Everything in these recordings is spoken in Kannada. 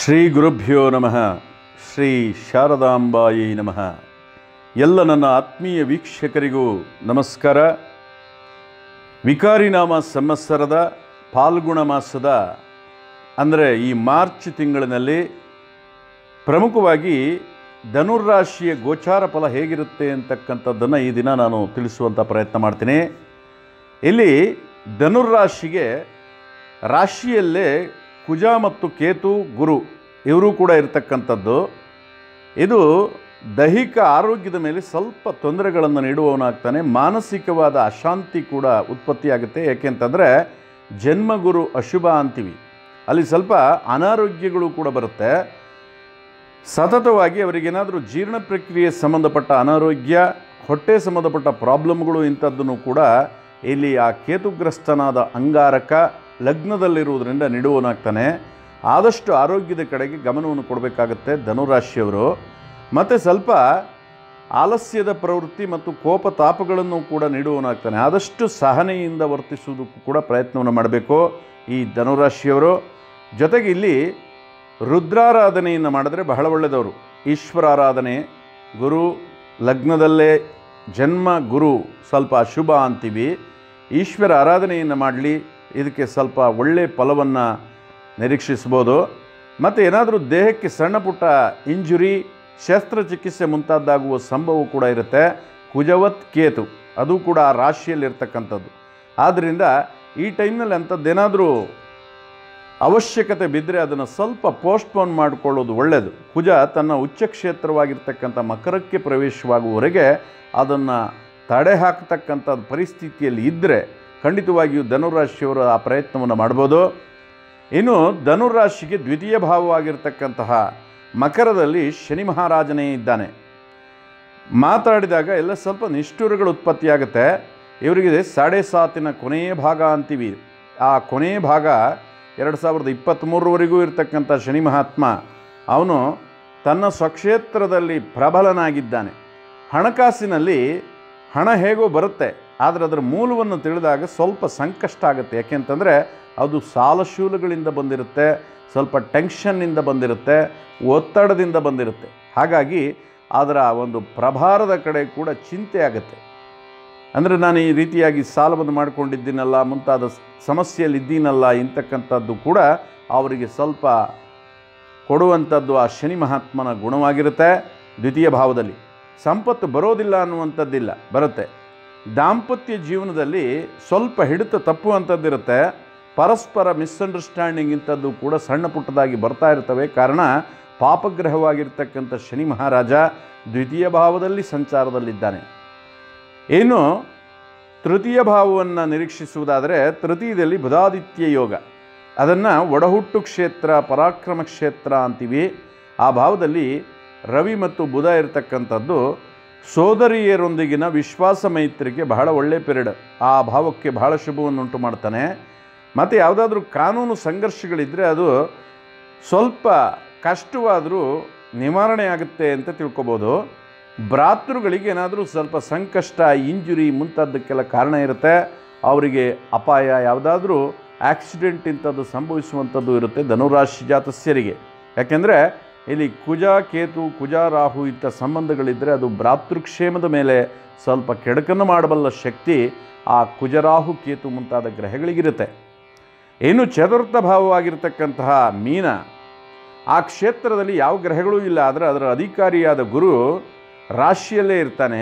ಶ್ರೀ ಗುರುಭ್ಯೋ ನಮಃ ಶ್ರೀ ಶಾರದಾಂಬಾಯಿ ನಮಃ ಎಲ್ಲ ನನ್ನ ಆತ್ಮೀಯ ವೀಕ್ಷಕರಿಗೂ ನಮಸ್ಕಾರ ವಿಕಾರಿನಾಮ ಸಂವತ್ಸರದ ಫಾಲ್ಗುಣ ಮಾಸದ ಅಂದರೆ ಈ ಮಾರ್ಚ್ ತಿಂಗಳಿನಲ್ಲಿ ಪ್ರಮುಖವಾಗಿ ಧನುರ್ರಾಶಿಯ ಗೋಚಾರ ಫಲ ಹೇಗಿರುತ್ತೆ ಅಂತಕ್ಕಂಥದ್ದನ್ನು ಈ ದಿನ ನಾನು ತಿಳಿಸುವಂಥ ಪ್ರಯತ್ನ ಮಾಡ್ತೀನಿ ಇಲ್ಲಿ ಧನುರ್ರಾಶಿಗೆ ರಾಶಿಯಲ್ಲೇ ಕುಜ ಮತ್ತು ಕೇತು ಗುರು ಇವರು ಕೂಡ ಇರತಕ್ಕಂಥದ್ದು ಇದು ದೈಹಿಕ ಆರೋಗ್ಯದ ಮೇಲೆ ಸ್ವಲ್ಪ ತೊಂದರೆಗಳನ್ನು ನೀಡುವವನಾಗ್ತಾನೆ ಮಾನಸಿಕವಾದ ಅಶಾಂತಿ ಕೂಡ ಉತ್ಪತ್ತಿಯಾಗುತ್ತೆ ಏಕೆಂತಂದರೆ ಜನ್ಮಗುರು ಅಶುಭ ಅಂತೀವಿ ಅಲ್ಲಿ ಸ್ವಲ್ಪ ಅನಾರೋಗ್ಯಗಳು ಕೂಡ ಬರುತ್ತೆ ಸತತವಾಗಿ ಅವರಿಗೇನಾದರೂ ಜೀರ್ಣ ಪ್ರಕ್ರಿಯೆ ಸಂಬಂಧಪಟ್ಟ ಅನಾರೋಗ್ಯ ಹೊಟ್ಟೆ ಸಂಬಂಧಪಟ್ಟ ಪ್ರಾಬ್ಲಮ್ಗಳು ಇಂಥದ್ದನ್ನು ಕೂಡ ಇಲ್ಲಿ ಆ ಕೇತುಗ್ರಸ್ತನಾದ ಅಂಗಾರಕ ಲಗ್ನದಲ್ಲಿರುವುದರಿಂದ ನೀಡುವನಾಗ್ತಾನೆ ಆದಷ್ಟು ಆರೋಗ್ಯದ ಕಡೆಗೆ ಗಮನವನ್ನು ಕೊಡಬೇಕಾಗತ್ತೆ ಧನುರಾಶಿಯವರು ಮತ್ತು ಸ್ವಲ್ಪ ಆಲಸ್ಯದ ಪ್ರವೃತ್ತಿ ಮತ್ತು ಕೋಪ ತಾಪಗಳನ್ನು ಕೂಡ ನೀಡುವನಾಗ್ತಾನೆ ಆದಷ್ಟು ಸಹನೆಯಿಂದ ವರ್ತಿಸುವುದಕ್ಕೂ ಕೂಡ ಪ್ರಯತ್ನವನ್ನು ಮಾಡಬೇಕು ಈ ಧನುರಾಶಿಯವರು ಜೊತೆಗೆ ಇಲ್ಲಿ ರುದ್ರಾರಾಧನೆಯನ್ನು ಮಾಡಿದ್ರೆ ಬಹಳ ಒಳ್ಳೆಯದವರು ಈಶ್ವರಾರಾಧನೆ ಗುರು ಲಗ್ನದಲ್ಲೇ ಜನ್ಮ ಗುರು ಸ್ವಲ್ಪ ಅಶುಭ ಅಂತೀವಿ ಈಶ್ವರ ಆರಾಧನೆಯನ್ನು ಮಾಡಲಿ ಇದಕ್ಕೆ ಸ್ವಲ್ಪ ಒಳ್ಳೆಯ ಫಲವನ್ನು ನಿರೀಕ್ಷಿಸ್ಬೋದು ಮತ್ತು ಏನಾದರೂ ದೇಹಕ್ಕೆ ಸಣ್ಣ ಪುಟ್ಟ ಇಂಜುರಿ ಶಸ್ತ್ರಚಿಕಿತ್ಸೆ ಮುಂತಾದಾಗುವ ಸಂಭವ ಕೂಡ ಇರುತ್ತೆ ಕುಜವತ್ ಕೇತು ಅದು ಕೂಡ ಆ ರಾಶಿಯಲ್ಲಿರ್ತಕ್ಕಂಥದ್ದು ಆದ್ದರಿಂದ ಈ ಟೈಮ್ನಲ್ಲಿ ಅಂಥದ್ದೇನಾದರೂ ಅವಶ್ಯಕತೆ ಬಿದ್ದರೆ ಅದನ್ನು ಸ್ವಲ್ಪ ಪೋಸ್ಟ್ಪೋನ್ ಮಾಡಿಕೊಳ್ಳೋದು ಒಳ್ಳೆಯದು ಕುಜ ತನ್ನ ಉಚ್ಚ ಕ್ಷೇತ್ರವಾಗಿರ್ತಕ್ಕಂಥ ಮಕರಕ್ಕೆ ಪ್ರವೇಶವಾಗುವವರೆಗೆ ಅದನ್ನು ತಡೆ ಹಾಕ್ತಕ್ಕಂಥ ಪರಿಸ್ಥಿತಿಯಲ್ಲಿ ಇದ್ದರೆ ಖಂಡಿತವಾಗಿಯೂ ಧನುರಾಶಿಯವರು ಆ ಪ್ರಯತ್ನವನ್ನು ಮಾಡ್ಬೋದು ಇನ್ನು ಧನುರಾಶಿಗೆ ದ್ವಿತೀಯ ಭಾವವಾಗಿರ್ತಕ್ಕಂತಹ ಮಕರದಲ್ಲಿ ಶನಿ ಮಹಾರಾಜನೇ ಇದ್ದಾನೆ ಮಾತಾಡಿದಾಗ ಎಲ್ಲ ಸ್ವಲ್ಪ ನಿಷ್ಠುರಗಳು ಉತ್ಪತ್ತಿಯಾಗುತ್ತೆ ಇವರಿಗೆ ಸಾಡೆ ಸಾತಿನ ಕೊನೆಯ ಭಾಗ ಅಂತೀವಿ ಆ ಕೊನೆಯ ಭಾಗ ಎರಡು ಸಾವಿರದ ಇಪ್ಪತ್ತ್ಮೂರವರೆಗೂ ಇರತಕ್ಕಂಥ ಶನಿ ಮಹಾತ್ಮ ಅವನು ತನ್ನ ಸ್ವಕ್ಷೇತ್ರದಲ್ಲಿ ಪ್ರಬಲನಾಗಿದ್ದಾನೆ ಹಣಕಾಸಿನಲ್ಲಿ ಹಣ ಹೇಗೋ ಬರುತ್ತೆ ಆದರೆ ಅದರ ಮೂಲವನ್ನು ತಿಳಿದಾಗ ಸ್ವಲ್ಪ ಸಂಕಷ್ಟ ಆಗುತ್ತೆ ಯಾಕೆಂತಂದರೆ ಅದು ಸಾಲಶೂಲಗಳಿಂದ ಬಂದಿರುತ್ತೆ ಸ್ವಲ್ಪ ಟೆನ್ಷನ್ನಿಂದ ಬಂದಿರುತ್ತೆ ಒತ್ತಡದಿಂದ ಬಂದಿರುತ್ತೆ ಹಾಗಾಗಿ ಅದರ ಒಂದು ಪ್ರಭಾರದ ಕಡೆ ಕೂಡ ಚಿಂತೆ ಆಗುತ್ತೆ ಅಂದರೆ ನಾನು ಈ ರೀತಿಯಾಗಿ ಸಾಲವನ್ನು ಮಾಡಿಕೊಂಡಿದ್ದೀನಲ್ಲ ಮುಂತಾದ ಸಮಸ್ಯೆಯಲ್ಲಿ ಇದ್ದೀನಲ್ಲ ಇಂತಕ್ಕಂಥದ್ದು ಕೂಡ ಅವರಿಗೆ ಸ್ವಲ್ಪ ಕೊಡುವಂಥದ್ದು ಆ ಶನಿ ಮಹಾತ್ಮನ ಗುಣವಾಗಿರುತ್ತೆ ದ್ವಿತೀಯ ಭಾವದಲ್ಲಿ ಸಂಪತ್ತು ಬರೋದಿಲ್ಲ ಅನ್ನುವಂಥದ್ದಿಲ್ಲ ಬರುತ್ತೆ ದಾಂಪತ್ಯ ಜೀವನದಲ್ಲಿ ಸ್ವಲ್ಪ ಹಿಡಿತ ತಪ್ಪುವಂಥದ್ದಿರುತ್ತೆ ಪರಸ್ಪರ ಮಿಸ್ಅಂಡರ್ಸ್ಟ್ಯಾಂಡಿಂಗ್ ಇಂಥದ್ದು ಕೂಡ ಸಣ್ಣ ಪುಟ್ಟದಾಗಿ ಬರ್ತಾ ಇರ್ತವೆ ಕಾರಣ ಪಾಪಗ್ರಹವಾಗಿರ್ತಕ್ಕಂಥ ಶನಿ ಮಹಾರಾಜ ದ್ವಿತೀಯ ಭಾವದಲ್ಲಿ ಸಂಚಾರದಲ್ಲಿದ್ದಾನೆ ಇನ್ನು ತೃತೀಯ ಭಾವವನ್ನು ನಿರೀಕ್ಷಿಸುವುದಾದರೆ ತೃತೀಯದಲ್ಲಿ ಬುಧಾದಿತ್ಯ ಯೋಗ ಅದನ್ನು ಒಡಹುಟ್ಟು ಕ್ಷೇತ್ರ ಪರಾಕ್ರಮ ಕ್ಷೇತ್ರ ಅಂತೀವಿ ಆ ಭಾವದಲ್ಲಿ ರವಿ ಮತ್ತು ಬುಧ ಇರತಕ್ಕಂಥದ್ದು ಸೋದರಿಯರೊಂದಿಗಿನ ವಿಶ್ವಾಸ ಮೈತ್ರಿಗೆ ಬಹಳ ಒಳ್ಳೆಯ ಪಿರಿಯಡ್ ಆ ಭಾವಕ್ಕೆ ಬಹಳ ಶುಭವನ್ನುಂಟು ಮಾಡ್ತಾನೆ ಮತ್ತು ಯಾವುದಾದ್ರೂ ಕಾನೂನು ಸಂಘರ್ಷಗಳಿದ್ದರೆ ಅದು ಸ್ವಲ್ಪ ಕಷ್ಟವಾದರೂ ನಿವಾರಣೆ ಆಗುತ್ತೆ ಅಂತ ತಿಳ್ಕೊಬೋದು ಭ್ರಾತೃಗಳಿಗೆ ಏನಾದರೂ ಸ್ವಲ್ಪ ಸಂಕಷ್ಟ ಇಂಜುರಿ ಮುಂತಾದಕ್ಕೆಲ್ಲ ಕಾರಣ ಇರುತ್ತೆ ಅವರಿಗೆ ಅಪಾಯ ಯಾವುದಾದ್ರೂ ಆಕ್ಸಿಡೆಂಟ್ ಇಂಥದ್ದು ಸಂಭವಿಸುವಂಥದ್ದು ಇರುತ್ತೆ ಧನುರಾಶಿ ಜಾತಸ್ಯರಿಗೆ ಯಾಕೆಂದರೆ ಇಲ್ಲಿ ಕುಜ ಕೇತು ಕುಜ ರಾಹು ಇಂಥ ಸಂಬಂಧಗಳಿದ್ದರೆ ಅದು ಭ್ರಾತೃಕ್ಷೇಮದ ಮೇಲೆ ಸ್ವಲ್ಪ ಕೆಡಕನ್ನು ಮಾಡಬಲ್ಲ ಶಕ್ತಿ ಆ ಕುಜರಾಹು ಕೇತು ಮುಂತಾದ ಗ್ರಹಗಳಿಗಿರುತ್ತೆ ಇನ್ನು ಚತುರ್ಥ ಭಾವವಾಗಿರ್ತಕ್ಕಂತಹ ಮೀನ ಆ ಕ್ಷೇತ್ರದಲ್ಲಿ ಯಾವ ಗ್ರಹಗಳೂ ಇಲ್ಲ ಆದರೆ ಅದರ ಅಧಿಕಾರಿಯಾದ ಗುರು ರಾಶಿಯಲ್ಲೇ ಇರ್ತಾನೆ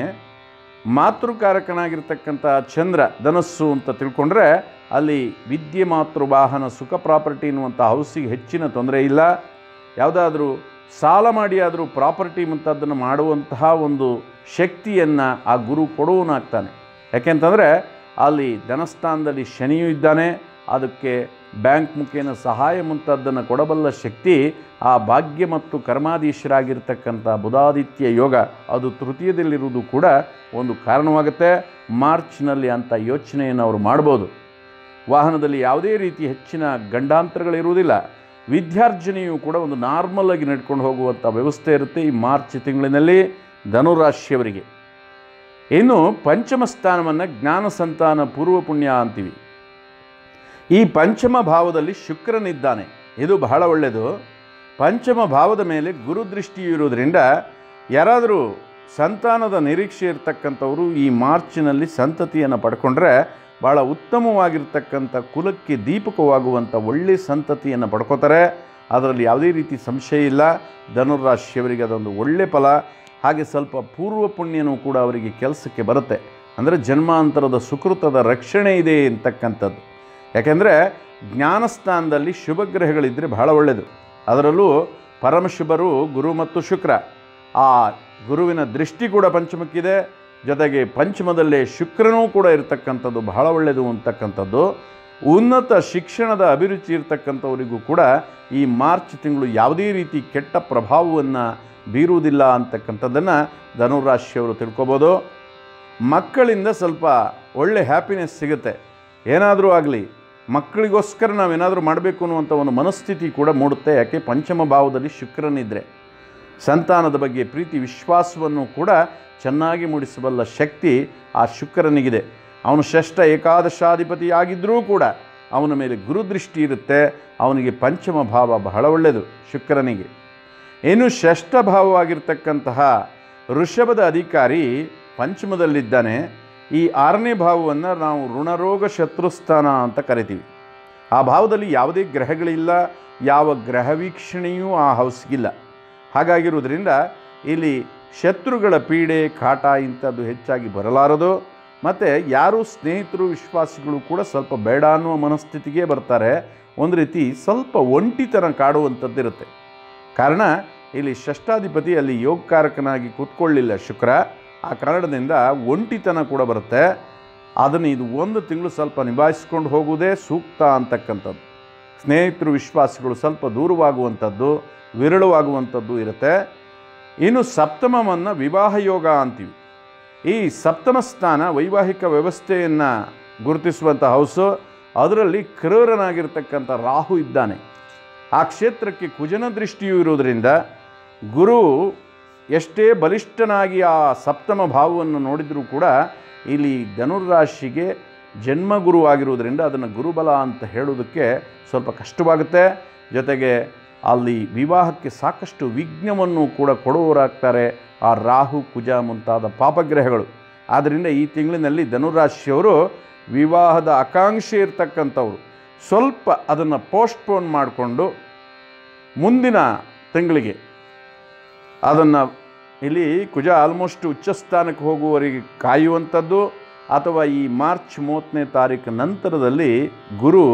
ಮಾತೃಕಾರಕನಾಗಿರ್ತಕ್ಕಂಥ ಚಂದ್ರ ಧನಸ್ಸು ಅಂತ ತಿಳ್ಕೊಂಡ್ರೆ ಅಲ್ಲಿ ವಿದ್ಯೆ ಮಾತೃವಾಹನ ಸುಖ ಪ್ರಾಪರ್ಟಿ ಎನ್ನುವಂಥ ಹೌಸಿಗೆ ಹೆಚ್ಚಿನ ತೊಂದರೆ ಇಲ್ಲ ಯಾವುದಾದ್ರೂ ಸಾಲ ಮಾಡಿ ಆದರೂ ಪ್ರಾಪರ್ಟಿ ಮುಂತಾದನ್ನು ಮಾಡುವಂತಹ ಒಂದು ಶಕ್ತಿಯನ್ನು ಆ ಗುರು ಕೊಡುವನಾಗ್ತಾನೆ ಯಾಕೆಂತಂದರೆ ಅಲ್ಲಿ ಧನಸ್ಥಾನದಲ್ಲಿ ಶನಿಯೂ ಇದ್ದಾನೆ ಅದಕ್ಕೆ ಬ್ಯಾಂಕ್ ಮುಖೇನ ಸಹಾಯ ಮುಂತಾದ್ದನ್ನು ಕೊಡಬಲ್ಲ ಶಕ್ತಿ ಆ ಭಾಗ್ಯ ಮತ್ತು ಕರ್ಮಾಧೀಶರಾಗಿರ್ತಕ್ಕಂಥ ಬುಧಾದಿತ್ಯ ಯೋಗ ಅದು ತೃತೀಯದಲ್ಲಿರುವುದು ಕೂಡ ಒಂದು ಕಾರಣವಾಗುತ್ತೆ ಮಾರ್ಚ್ನಲ್ಲಿ ಅಂಥ ಯೋಚನೆಯನ್ನು ಅವರು ಮಾಡ್ಬೋದು ವಾಹನದಲ್ಲಿ ಯಾವುದೇ ರೀತಿ ಹೆಚ್ಚಿನ ಗಂಡಾಂತರಗಳಿರುವುದಿಲ್ಲ ವಿದ್ಯಾರ್ಜನೆಯು ಕೂಡ ಒಂದು ನಾರ್ಮಲ್ ಆಗಿ ನಡ್ಕೊಂಡು ಹೋಗುವಂಥ ವ್ಯವಸ್ಥೆ ಇರುತ್ತೆ ಈ ಮಾರ್ಚ್ ತಿಂಗಳಿನಲ್ಲಿ ಧನುರಾಶಿಯವರಿಗೆ ಇನ್ನು ಪಂಚಮ ಸ್ಥಾನವನ್ನು ಜ್ಞಾನ ಸಂತಾನ ಪೂರ್ವ ಪುಣ್ಯ ಅಂತೀವಿ ಈ ಪಂಚಮ ಭಾವದಲ್ಲಿ ಶುಕ್ರನಿದ್ದಾನೆ ಇದು ಬಹಳ ಒಳ್ಳೆಯದು ಪಂಚಮ ಭಾವದ ಮೇಲೆ ಗುರುದೃಷ್ಟಿಯು ಇರೋದ್ರಿಂದ ಯಾರಾದರೂ ಸಂತಾನದ ನಿರೀಕ್ಷೆ ಇರ್ತಕ್ಕಂಥವರು ಈ ಮಾರ್ಚಿನಲ್ಲಿ ಸಂತತಿಯನ್ನು ಪಡ್ಕೊಂಡ್ರೆ ಭಾಳ ಉತ್ತಮವಾಗಿರ್ತಕ್ಕಂಥ ಕುಲಕ್ಕೆ ದೀಪಕವಾಗುವಂಥ ಒಳ್ಳೆಯ ಸಂತತಿಯನ್ನು ಪಡ್ಕೋತಾರೆ ಅದರಲ್ಲಿ ಯಾವುದೇ ರೀತಿ ಸಂಶಯ ಇಲ್ಲ ಧನುರಾಶಿಯವರಿಗೆ ಅದೊಂದು ಒಳ್ಳೆ ಫಲ ಹಾಗೆ ಸ್ವಲ್ಪ ಪೂರ್ವ ಪುಣ್ಯನೂ ಕೂಡ ಅವರಿಗೆ ಕೆಲಸಕ್ಕೆ ಬರುತ್ತೆ ಅಂದರೆ ಜನ್ಮಾಂತರದ ಸುಕೃತದ ರಕ್ಷಣೆ ಇದೆ ಅಂತಕ್ಕಂಥದ್ದು ಯಾಕೆಂದರೆ ಜ್ಞಾನಸ್ಥಾನದಲ್ಲಿ ಶುಭ ಗ್ರಹಗಳಿದ್ದರೆ ಬಹಳ ಒಳ್ಳೆಯದು ಅದರಲ್ಲೂ ಪರಮಶುಭರು ಗುರು ಮತ್ತು ಶುಕ್ರ ಆ ಗುರುವಿನ ದೃಷ್ಟಿ ಕೂಡ ಪಂಚಮಕ್ಕಿದೆ ಜೊತೆಗೆ ಪಂಚಮದಲ್ಲೇ ಶುಕ್ರನೂ ಕೂಡ ಇರತಕ್ಕಂಥದ್ದು ಬಹಳ ಒಳ್ಳೆಯದು ಅಂತಕ್ಕಂಥದ್ದು ಉನ್ನತ ಶಿಕ್ಷಣದ ಅಭಿರುಚಿ ಇರತಕ್ಕಂಥವರಿಗೂ ಕೂಡ ಈ ಮಾರ್ಚ್ ತಿಂಗಳು ಯಾವುದೇ ರೀತಿ ಕೆಟ್ಟ ಪ್ರಭಾವವನ್ನು ಬೀರುವುದಿಲ್ಲ ಅಂತಕ್ಕಂಥದ್ದನ್ನು ಧನುರಾಶಿಯವರು ತಿಳ್ಕೊಬೋದು ಮಕ್ಕಳಿಂದ ಸ್ವಲ್ಪ ಒಳ್ಳೆ ಹ್ಯಾಪಿನೆಸ್ ಸಿಗುತ್ತೆ ಏನಾದರೂ ಆಗಲಿ ಮಕ್ಕಳಿಗೋಸ್ಕರ ನಾವೇನಾದರೂ ಮಾಡಬೇಕು ಅನ್ನುವಂಥ ಒಂದು ಮನಸ್ಥಿತಿ ಕೂಡ ಮೂಡುತ್ತೆ ಯಾಕೆ ಪಂಚಮ ಭಾವದಲ್ಲಿ ಶುಕ್ರನಿದ್ದರೆ ಸಂತಾನದ ಬಗ್ಗೆ ಪ್ರೀತಿ ವಿಶ್ವಾಸವನ್ನು ಕೂಡ ಚೆನ್ನಾಗಿ ಮೂಡಿಸಬಲ್ಲ ಶಕ್ತಿ ಆ ಶುಕ್ರನಿಗಿದೆ ಅವನು ಷಷ್ಠ ಏಕಾದಶಾಧಿಪತಿ ಆಗಿದ್ದರೂ ಕೂಡ ಅವನ ಮೇಲೆ ಗುರುದೃಷ್ಟಿ ಇರುತ್ತೆ ಅವನಿಗೆ ಪಂಚಮ ಭಾವ ಬಹಳ ಒಳ್ಳೆಯದು ಶುಕ್ರನಿಗೆ ಇನ್ನು ಷಷ್ಠ ಭಾವವಾಗಿರ್ತಕ್ಕಂತಹ ಋಷಭದ ಅಧಿಕಾರಿ ಪಂಚಮದಲ್ಲಿದ್ದಾನೆ ಈ ಆರನೇ ಭಾವವನ್ನು ನಾವು ಋಣರೋಗ ಶತ್ರುಸ್ಥಾನ ಅಂತ ಕರಿತೀವಿ ಆ ಭಾವದಲ್ಲಿ ಯಾವುದೇ ಗ್ರಹಗಳಿಲ್ಲ ಯಾವ ಗ್ರಹ ವೀಕ್ಷಣೆಯೂ ಆ ಹೌಸ್ಗಿಲ್ಲ ಹಾಗಾಗಿರುವುದರಿಂದ ಇಲ್ಲಿ ಶತ್ರುಗಳ ಪೀಡೆ ಕಾಟ ಇಂಥದ್ದು ಹೆಚ್ಚಾಗಿ ಬರಲಾರದು ಮತ್ತು ಯಾರು ಸ್ನೇಹಿತರು ವಿಶ್ವಾಸಿಗಳು ಕೂಡ ಸ್ವಲ್ಪ ಬೇಡ ಅನ್ನುವ ಮನಸ್ಥಿತಿಗೆ ಬರ್ತಾರೆ ಒಂದು ರೀತಿ ಸ್ವಲ್ಪ ಒಂಟಿತನ ಕಾಡುವಂಥದ್ದಿರುತ್ತೆ ಕಾರಣ ಇಲ್ಲಿ ಷಷ್ಠಾಧಿಪತಿ ಅಲ್ಲಿ ಯೋಗಕಾರಕನಾಗಿ ಕೂತ್ಕೊಳ್ಳಿಲ್ಲ ಶುಕ್ರ ಆ ಕಾರಣದಿಂದ ಒಂಟಿತನ ಕೂಡ ಬರುತ್ತೆ ಅದನ್ನು ಇದು ಒಂದು ತಿಂಗಳು ಸ್ವಲ್ಪ ನಿಭಾಯಿಸ್ಕೊಂಡು ಹೋಗುವುದೇ ಸೂಕ್ತ ಅಂತಕ್ಕಂಥದ್ದು ಸ್ನೇಹಿತರು ವಿಶ್ವಾಸಿಗಳು ಸ್ವಲ್ಪ ದೂರವಾಗುವಂಥದ್ದು ವಿರಳವಾಗುವಂಥದ್ದು ಇರುತ್ತೆ ಇನ್ನು ಸಪ್ತಮವನ್ನು ವಿವಾಹ ಯೋಗ ಅಂತೀವಿ ಈ ಸಪ್ತಮ ಸ್ಥಾನ ವೈವಾಹಿಕ ವ್ಯವಸ್ಥೆಯನ್ನು ಗುರುತಿಸುವಂಥ ಹೌಸು ಅದರಲ್ಲಿ ಕ್ರೂರನಾಗಿರ್ತಕ್ಕಂಥ ರಾಹು ಇದ್ದಾನೆ ಆ ಕ್ಷೇತ್ರಕ್ಕೆ ಕುಜನ ದೃಷ್ಟಿಯೂ ಇರುವುದರಿಂದ ಗುರು ಎಷ್ಟೇ ಬಲಿಷ್ಠನಾಗಿ ಆ ಸಪ್ತಮ ಭಾವವನ್ನು ನೋಡಿದರೂ ಕೂಡ ಇಲ್ಲಿ ಧನುರ್ರಾಶಿಗೆ ಜನ್ಮಗುರು ಆಗಿರುವುದರಿಂದ ಅದನ್ನು ಗುರುಬಲ ಅಂತ ಹೇಳೋದಕ್ಕೆ ಸ್ವಲ್ಪ ಕಷ್ಟವಾಗುತ್ತೆ ಜೊತೆಗೆ ಅಲ್ಲಿ ವಿವಾಹಕ್ಕೆ ಸಾಕಷ್ಟು ವಿಘ್ನವನ್ನು ಕೂಡ ಕೊಡುವವರಾಗ್ತಾರೆ ಆ ರಾಹು ಕುಜ ಮುಂತಾದ ಪಾಪಗ್ರಹಗಳು ಆದ್ದರಿಂದ ಈ ತಿಂಗಳಿನಲ್ಲಿ ಧನುರಾಶಿಯವರು ವಿವಾಹದ ಆಕಾಂಕ್ಷೆ ಇರ್ತಕ್ಕಂಥವ್ರು ಸ್ವಲ್ಪ ಅದನ್ನು ಪೋಸ್ಟ್ಪೋನ್ ಮಾಡಿಕೊಂಡು ಮುಂದಿನ ತಿಂಗಳಿಗೆ ಅದನ್ನು ಇಲ್ಲಿ ಕುಜ ಆಲ್ಮೋಸ್ಟ್ ಉಚ್ಚಸ್ಥಾನಕ್ಕೆ ಹೋಗುವವರಿಗೆ ಕಾಯುವಂಥದ್ದು ಅಥವಾ ಈ ಮಾರ್ಚ್ ಮೂವತ್ತನೇ ತಾರೀಕು ನಂತರದಲ್ಲಿ ಗುರು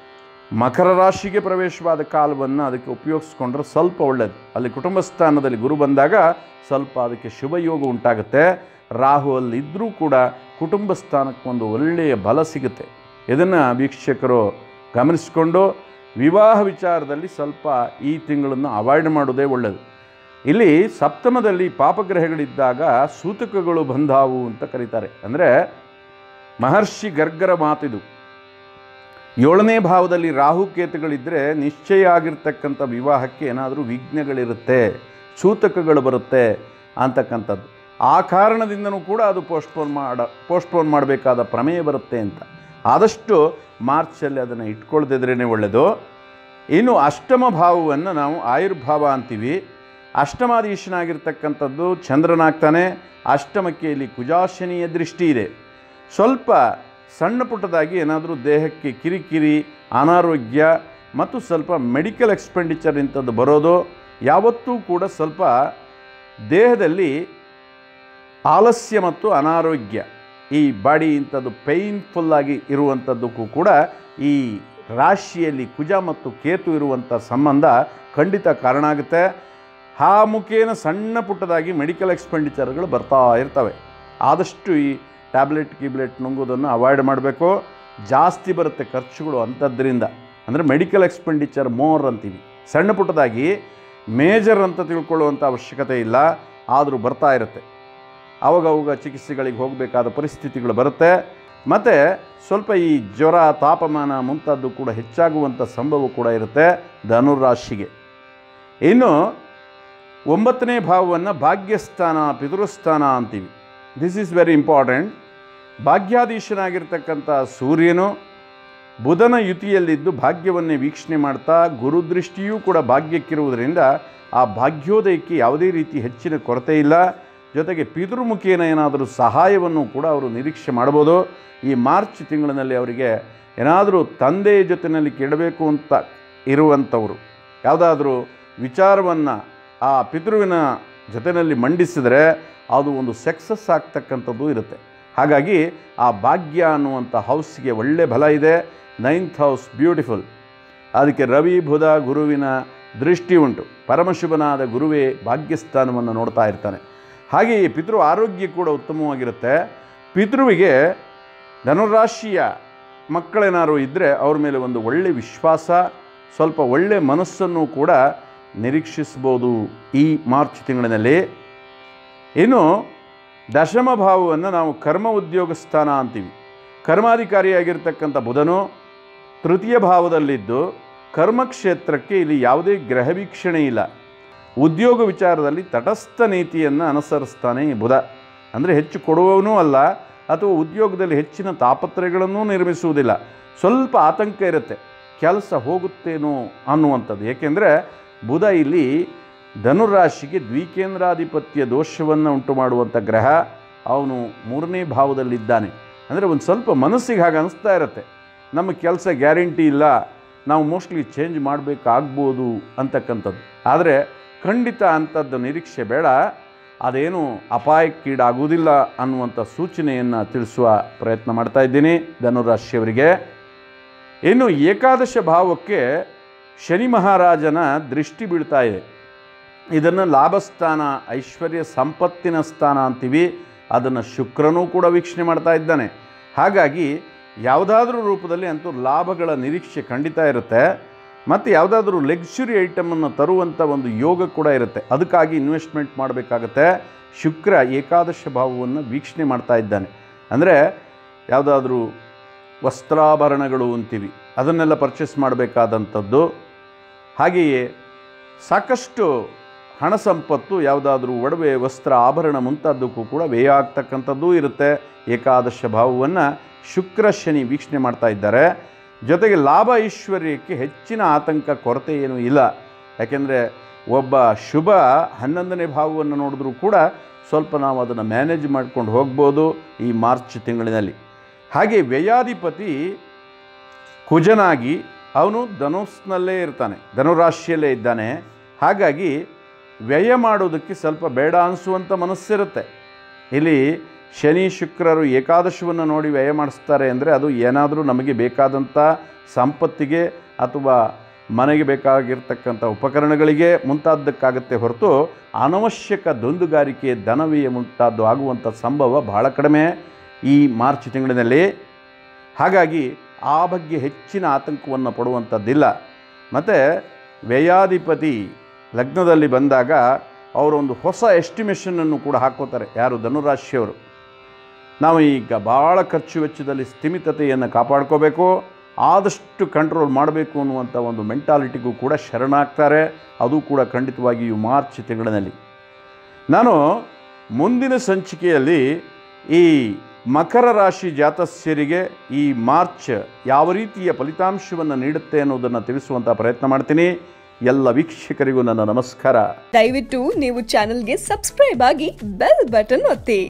ಮಕರ ರಾಶಿಗೆ ಪ್ರವೇಶವಾದ ಕಾಲವನ್ನು ಅದಕ್ಕೆ ಉಪಯೋಗಿಸ್ಕೊಂಡ್ರೆ ಸ್ವಲ್ಪ ಒಳ್ಳೆಯದು ಅಲ್ಲಿ ಕುಟುಂಬ ಸ್ಥಾನದಲ್ಲಿ ಗುರು ಬಂದಾಗ ಸ್ವಲ್ಪ ಅದಕ್ಕೆ ಶುಭ ಯೋಗ ಉಂಟಾಗುತ್ತೆ ರಾಹು ಅಲ್ಲಿದ್ದರೂ ಕೂಡ ಕುಟುಂಬ ಸ್ಥಾನಕ್ಕೆ ಒಂದು ಒಳ್ಳೆಯ ಬಲ ಸಿಗುತ್ತೆ ಇದನ್ನು ವೀಕ್ಷಕರು ಗಮನಿಸಿಕೊಂಡು ವಿವಾಹ ವಿಚಾರದಲ್ಲಿ ಸ್ವಲ್ಪ ಈ ತಿಂಗಳನ್ನು ಅವಾಯ್ಡ್ ಮಾಡೋದೇ ಒಳ್ಳೆಯದು ಇಲ್ಲಿ ಸಪ್ತಮದಲ್ಲಿ ಪಾಪಗ್ರಹಗಳಿದ್ದಾಗ ಸೂತಕಗಳು ಬಂದಾವು ಅಂತ ಕರೀತಾರೆ ಅಂದರೆ ಮಹರ್ಷಿ ಗರ್ಗರ ಮಾತಿದು ಏಳನೇ ಭಾವದಲ್ಲಿ ರಾಹುಕೇತುಗಳಿದ್ದರೆ ನಿಶ್ಚಯ ಆಗಿರ್ತಕ್ಕಂಥ ವಿವಾಹಕ್ಕೆ ಏನಾದರೂ ವಿಘ್ನಗಳಿರುತ್ತೆ ಸೂತಕಗಳು ಬರುತ್ತೆ ಅಂತಕ್ಕಂಥದ್ದು ಆ ಕಾರಣದಿಂದನೂ ಕೂಡ ಅದು ಪೋಸ್ಟ್ಪೋನ್ ಮಾಡ ಪೋಸ್ಟ್ಪೋನ್ ಮಾಡಬೇಕಾದ ಪ್ರಮೇಯ ಬರುತ್ತೆ ಅಂತ ಆದಷ್ಟು ಮಾರ್ಚಲ್ಲಿ ಅದನ್ನು ಇಟ್ಕೊಳ್ದಿದ್ರೇ ಒಳ್ಳೆಯದು ಇನ್ನು ಅಷ್ಟಮ ಭಾವವನ್ನು ನಾವು ಆಯುರ್ಭಾವ ಅಂತೀವಿ ಅಷ್ಟಮಾಧೀಶನಾಗಿರ್ತಕ್ಕಂಥದ್ದು ಚಂದ್ರನಾಗ್ತಾನೆ ಅಷ್ಟಮಕ್ಕೆ ಇಲ್ಲಿ ಕುಜಾಶನಿಯ ದೃಷ್ಟಿ ಇದೆ ಸ್ವಲ್ಪ ಸಣ್ಣ ಪುಟ್ಟದಾಗಿ ಏನಾದರೂ ದೇಹಕ್ಕೆ ಕಿರಿಕಿರಿ ಅನಾರೋಗ್ಯ ಮತ್ತು ಸ್ವಲ್ಪ ಮೆಡಿಕಲ್ ಎಕ್ಸ್ಪೆಂಡಿಚರ್ ಇಂಥದ್ದು ಬರೋದು ಯಾವತ್ತೂ ಕೂಡ ಸ್ವಲ್ಪ ದೇಹದಲ್ಲಿ ಆಲಸ್ಯ ಮತ್ತು ಅನಾರೋಗ್ಯ ಈ ಬಾಡಿ ಇಂಥದ್ದು ಪೇಯ್ನ್ಫುಲ್ಲಾಗಿ ಇರುವಂಥದ್ದಕ್ಕೂ ಕೂಡ ಈ ರಾಶಿಯಲ್ಲಿ ಕುಜ ಮತ್ತು ಕೇತು ಇರುವಂಥ ಸಂಬಂಧ ಖಂಡಿತ ಕಾರಣ ಆಗುತ್ತೆ ಆ ಮುಖೇನ ಸಣ್ಣ ಪುಟ್ಟದಾಗಿ ಮೆಡಿಕಲ್ ಎಕ್ಸ್ಪೆಂಡಿಚರ್ಗಳು ಬರ್ತಾ ಇರ್ತವೆ ಆದಷ್ಟು ಈ ಟ್ಯಾಬ್ಲೆಟ್ ಗಿಬ್ಲೆಟ್ ನುಂಗೋದನ್ನು ಅವಾಯ್ಡ್ ಮಾಡಬೇಕು ಜಾಸ್ತಿ ಬರುತ್ತೆ ಖರ್ಚುಗಳು ಅಂಥದ್ರಿಂದ ಅಂದರೆ ಮೆಡಿಕಲ್ ಎಕ್ಸ್ಪೆಂಡಿಚರ್ ಮೋರ್ ಅಂತೀವಿ ಸಣ್ಣ ಪುಟ್ಟದಾಗಿ ಮೇಜರ್ ಅಂತ ತಿಳ್ಕೊಳ್ಳುವಂಥ ಅವಶ್ಯಕತೆ ಇಲ್ಲ ಆದರೂ ಬರ್ತಾ ಇರುತ್ತೆ ಅವಾಗ ಅವಾಗ ಚಿಕಿತ್ಸೆಗಳಿಗೆ ಹೋಗಬೇಕಾದ ಪರಿಸ್ಥಿತಿಗಳು ಬರುತ್ತೆ ಮತ್ತು ಸ್ವಲ್ಪ ಈ ಜ್ವರ ತಾಪಮಾನ ಮುಂತಾದ್ದು ಕೂಡ ಹೆಚ್ಚಾಗುವಂಥ ಸಂಭವ ಕೂಡ ಇರುತ್ತೆ ಧನುರಾಶಿಗೆ ಇನ್ನು ಒಂಬತ್ತನೇ ಭಾವವನ್ನು ಭಾಗ್ಯಸ್ಥಾನ ಪಿತೃಸ್ಥಾನ ಅಂತೀವಿ ದಿಸ್ ಈಸ್ ವೆರಿ ಇಂಪಾರ್ಟೆಂಟ್ ಭಾಗ್ಯಾಧೀಶನಾಗಿರ್ತಕ್ಕಂಥ ಸೂರ್ಯನು ಬುಧನ ಯುತಿಯಲ್ಲಿದ್ದು ಭಾಗ್ಯವನ್ನೇ ವೀಕ್ಷಣೆ ಮಾಡ್ತಾ ಗುರುದೃಷ್ಟಿಯೂ ಕೂಡ ಭಾಗ್ಯಕ್ಕಿರುವುದರಿಂದ ಆ ಭಾಗ್ಯೋದಯಕ್ಕೆ ಯಾವುದೇ ರೀತಿ ಹೆಚ್ಚಿನ ಕೊರತೆ ಇಲ್ಲ ಜೊತೆಗೆ ಪಿತೃಮುಖೇನ ಏನಾದರೂ ಸಹಾಯವನ್ನು ಕೂಡ ಅವರು ನಿರೀಕ್ಷೆ ಮಾಡ್ಬೋದು ಈ ಮಾರ್ಚ್ ತಿಂಗಳಿನಲ್ಲಿ ಅವರಿಗೆ ಏನಾದರೂ ತಂದೆಯ ಜೊತೆಯಲ್ಲಿ ಕೆಡಬೇಕು ಅಂತ ಇರುವಂಥವರು ಯಾವುದಾದ್ರೂ ವಿಚಾರವನ್ನು ಆ ಪಿತೃವಿನ ಜೊತೆಯಲ್ಲಿ ಮಂಡಿಸಿದರೆ ಅದು ಒಂದು ಸಕ್ಸಸ್ ಆಗ್ತಕ್ಕಂಥದ್ದು ಇರುತ್ತೆ ಹಾಗಾಗಿ ಆ ಭಾಗ್ಯ ಅನ್ನುವಂಥ ಹೌಸ್ಗೆ ಒಳ್ಳೆ ಬಲ ಇದೆ ನೈನ್ತ್ ಹೌಸ್ ಬ್ಯೂಟಿಫುಲ್ ಅದಕ್ಕೆ ರವಿ ಬುಧ ಗುರುವಿನ ದೃಷ್ಟಿ ಉಂಟು ಪರಮಶುಭನಾದ ಗುರುವೇ ಭಾಗ್ಯಸ್ಥಾನವನ್ನು ನೋಡ್ತಾ ಇರ್ತಾನೆ ಹಾಗೆಯೇ ಪಿತೃ ಆರೋಗ್ಯ ಕೂಡ ಉತ್ತಮವಾಗಿರುತ್ತೆ ಪಿತೃವಿಗೆ ಧನುರಾಶಿಯ ಮಕ್ಕಳೇನಾದ್ರು ಇದ್ದರೆ ಅವ್ರ ಮೇಲೆ ಒಂದು ಒಳ್ಳೆ ವಿಶ್ವಾಸ ಸ್ವಲ್ಪ ಒಳ್ಳೆ ಮನಸ್ಸನ್ನು ಕೂಡ ನಿರೀಕ್ಷಿಸ್ಬೋದು ಈ ಮಾರ್ಚ್ ತಿಂಗಳಿನಲ್ಲಿ ಇನ್ನು ದಶಮ ಭಾವವನ್ನು ನಾವು ಕರ್ಮ ಉದ್ಯೋಗ ಸ್ಥಾನ ಅಂತೀವಿ ಕರ್ಮಾಧಿಕಾರಿಯಾಗಿರ್ತಕ್ಕಂಥ ಬುಧನು ತೃತೀಯ ಭಾವದಲ್ಲಿದ್ದು ಕರ್ಮಕ್ಷೇತ್ರಕ್ಕೆ ಇಲ್ಲಿ ಯಾವುದೇ ಗ್ರಹ ವೀಕ್ಷಣೆ ಇಲ್ಲ ಉದ್ಯೋಗ ವಿಚಾರದಲ್ಲಿ ತಟಸ್ಥ ನೀತಿಯನ್ನು ಅನುಸರಿಸ್ತಾನೆ ಈ ಬುಧ ಅಂದರೆ ಹೆಚ್ಚು ಕೊಡುವವನೂ ಅಲ್ಲ ಅಥವಾ ಉದ್ಯೋಗದಲ್ಲಿ ಹೆಚ್ಚಿನ ತಾಪತ್ರಯಗಳನ್ನೂ ನಿರ್ಮಿಸುವುದಿಲ್ಲ ಸ್ವಲ್ಪ ಆತಂಕ ಇರುತ್ತೆ ಕೆಲಸ ಹೋಗುತ್ತೇನೋ ಅನ್ನುವಂಥದ್ದು ಏಕೆಂದರೆ ಬುಧ ಇಲ್ಲಿ ಧನುರಾಶಿಗೆ ದ್ವಿಕೇಂದ್ರಾಧಿಪತ್ಯ ದೋಷವನ್ನು ಉಂಟು ಮಾಡುವಂಥ ಗ್ರಹ ಅವನು ಮೂರನೇ ಭಾವದಲ್ಲಿದ್ದಾನೆ ಅಂದರೆ ಒಂದು ಸ್ವಲ್ಪ ಮನಸ್ಸಿಗೆ ಹಾಗೆ ಅನಿಸ್ತಾ ಇರುತ್ತೆ ನಮ್ಮ ಕೆಲಸ ಗ್ಯಾರಂಟಿ ಇಲ್ಲ ನಾವು ಮೋಸ್ಟ್ಲಿ ಚೇಂಜ್ ಮಾಡಬೇಕಾಗ್ಬೋದು ಅಂತಕ್ಕಂಥದ್ದು ಆದರೆ ಖಂಡಿತ ಅಂಥದ್ದು ನಿರೀಕ್ಷೆ ಬೇಡ ಅದೇನು ಅಪಾಯಕ್ಕೀಡಾಗುವುದಿಲ್ಲ ಅನ್ನುವಂಥ ಸೂಚನೆಯನ್ನು ತಿಳಿಸುವ ಪ್ರಯತ್ನ ಮಾಡ್ತಾ ಇದ್ದೀನಿ ಧನುರಾಶಿಯವರಿಗೆ ಇನ್ನು ಏಕಾದಶ ಭಾವಕ್ಕೆ ಶನಿ ಮಹಾರಾಜನ ದೃಷ್ಟಿ ಬೀಳ್ತಾ ಇದೆ ಇದನ್ನು ಲಾಭಸ್ಥಾನ ಐಶ್ವರ್ಯ ಸಂಪತ್ತಿನ ಸ್ಥಾನ ಅಂತೀವಿ ಅದನ್ನು ಶುಕ್ರನೂ ಕೂಡ ವೀಕ್ಷಣೆ ಮಾಡ್ತಾ ಇದ್ದಾನೆ ಹಾಗಾಗಿ ಯಾವುದಾದ್ರೂ ರೂಪದಲ್ಲಿ ಅಂತೂ ಲಾಭಗಳ ನಿರೀಕ್ಷೆ ಖಂಡಿತ ಇರುತ್ತೆ ಮತ್ತು ಯಾವುದಾದ್ರೂ ಲಕ್ಸುರಿ ಐಟಮನ್ನು ತರುವಂಥ ಒಂದು ಯೋಗ ಕೂಡ ಇರುತ್ತೆ ಅದಕ್ಕಾಗಿ ಇನ್ವೆಸ್ಟ್ಮೆಂಟ್ ಮಾಡಬೇಕಾಗತ್ತೆ ಶುಕ್ರ ಏಕಾದಶ ಭಾವವನ್ನು ವೀಕ್ಷಣೆ ಮಾಡ್ತಾ ಇದ್ದಾನೆ ಅಂದರೆ ಯಾವುದಾದ್ರೂ ವಸ್ತ್ರಾಭರಣಗಳು ಅಂತೀವಿ ಅದನ್ನೆಲ್ಲ ಪರ್ಚೇಸ್ ಮಾಡಬೇಕಾದಂಥದ್ದು ಹಾಗೆಯೇ ಸಾಕಷ್ಟು ಹಣ ಸಂಪತ್ತು ಯಾವುದಾದ್ರೂ ಒಡವೆ ವಸ್ತ್ರ ಆಭರಣ ಮುಂತಾದಕ್ಕೂ ಕೂಡ ವ್ಯಯ ಆಗ್ತಕ್ಕಂಥದ್ದೂ ಇರುತ್ತೆ ಏಕಾದಶ ಭಾವವನ್ನು ಶುಕ್ರ ಶನಿ ವೀಕ್ಷಣೆ ಮಾಡ್ತಾ ಇದ್ದಾರೆ ಜೊತೆಗೆ ಲಾಭ ಐಶ್ವರ್ಯಕ್ಕೆ ಹೆಚ್ಚಿನ ಆತಂಕ ಕೊರತೆ ಏನೂ ಇಲ್ಲ ಯಾಕೆಂದರೆ ಒಬ್ಬ ಶುಭ ಹನ್ನೊಂದನೇ ಭಾವವನ್ನು ನೋಡಿದ್ರೂ ಕೂಡ ಸ್ವಲ್ಪ ನಾವು ಅದನ್ನು ಮ್ಯಾನೇಜ್ ಮಾಡ್ಕೊಂಡು ಹೋಗ್ಬೋದು ಈ ಮಾರ್ಚ್ ತಿಂಗಳಿನಲ್ಲಿ ಹಾಗೆ ವ್ಯಯಾಧಿಪತಿ ಕುಜನಾಗಿ ಅವನು ಧನುಸ್ನಲ್ಲೇ ಇರ್ತಾನೆ ಧನುರಾಶಿಯಲ್ಲೇ ಇದ್ದಾನೆ ಹಾಗಾಗಿ ವ್ಯಯ ಮಾಡೋದಕ್ಕೆ ಸ್ವಲ್ಪ ಬೇಡ ಅನಿಸುವಂಥ ಮನಸ್ಸಿರುತ್ತೆ ಇಲ್ಲಿ ಶನಿ ಶುಕ್ರರು ಏಕಾದಶವನ್ನು ನೋಡಿ ವ್ಯಯ ಮಾಡಿಸ್ತಾರೆ ಅಂದರೆ ಅದು ಏನಾದರೂ ನಮಗೆ ಬೇಕಾದಂಥ ಸಂಪತ್ತಿಗೆ ಅಥವಾ ಮನೆಗೆ ಬೇಕಾಗಿರ್ತಕ್ಕಂಥ ಉಪಕರಣಗಳಿಗೆ ಮುಂತಾದ್ದಕ್ಕಾಗತ್ತೆ ಹೊರತು ಅನವಶ್ಯಕ ದುಂದುಗಾರಿಕೆ ಧನವ್ಯಯ ಮುಂತಾದ್ದು ಆಗುವಂಥ ಸಂಭವ ಬಹಳ ಕಡಿಮೆ ಈ ಮಾರ್ಚ್ ತಿಂಗಳಿನಲ್ಲಿ ಹಾಗಾಗಿ ಆ ಬಗ್ಗೆ ಹೆಚ್ಚಿನ ಆತಂಕವನ್ನು ಪಡುವಂಥದ್ದಿಲ್ಲ ಮತ್ತು ವ್ಯಯಾಧಿಪತಿ ಲಗ್ನದಲ್ಲಿ ಬಂದಾಗ ಅವರೊಂದು ಹೊಸ ಎಸ್ಟಿಮೇಷನನ್ನು ಕೂಡ ಹಾಕೋತಾರೆ ಯಾರು ಧನುರಾಶಿಯವರು ನಾವು ಈಗ ಭಾಳ ಖರ್ಚು ವೆಚ್ಚದಲ್ಲಿ ಸ್ಥಿಮಿತತೆಯನ್ನು ಕಾಪಾಡ್ಕೋಬೇಕು ಆದಷ್ಟು ಕಂಟ್ರೋಲ್ ಮಾಡಬೇಕು ಅನ್ನುವಂಥ ಒಂದು ಮೆಂಟಾಲಿಟಿಗೂ ಕೂಡ ಶರಣಾಗ್ತಾರೆ ಅದು ಕೂಡ ಖಂಡಿತವಾಗಿಯೂ ಮಾರ್ಚ್ ತಿಂಗಳಿನಲ್ಲಿ ನಾನು ಮುಂದಿನ ಸಂಚಿಕೆಯಲ್ಲಿ ಈ ಮಕರ ರಾಶಿ ಜಾತಸ್ಯರಿಗೆ ಈ ಮಾರ್ಚ್ ಯಾವ ರೀತಿಯ ಫಲಿತಾಂಶವನ್ನು ನೀಡುತ್ತೆ ಅನ್ನೋದನ್ನು ತಿಳಿಸುವಂಥ ಪ್ರಯತ್ನ ಮಾಡ್ತೀನಿ ಎಲ್ಲ ವೀಕ್ಷಕರಿಗೂ ನನ್ನ ನಮಸ್ಕಾರ ದಯವಿಟ್ಟು ನೀವು ಚಾನೆಲ್ಗೆ ಸಬ್ಸ್ಕ್ರೈಬ್ ಆಗಿ ಬೆಲ್ ಬಟನ್ ಒತ್ತಿ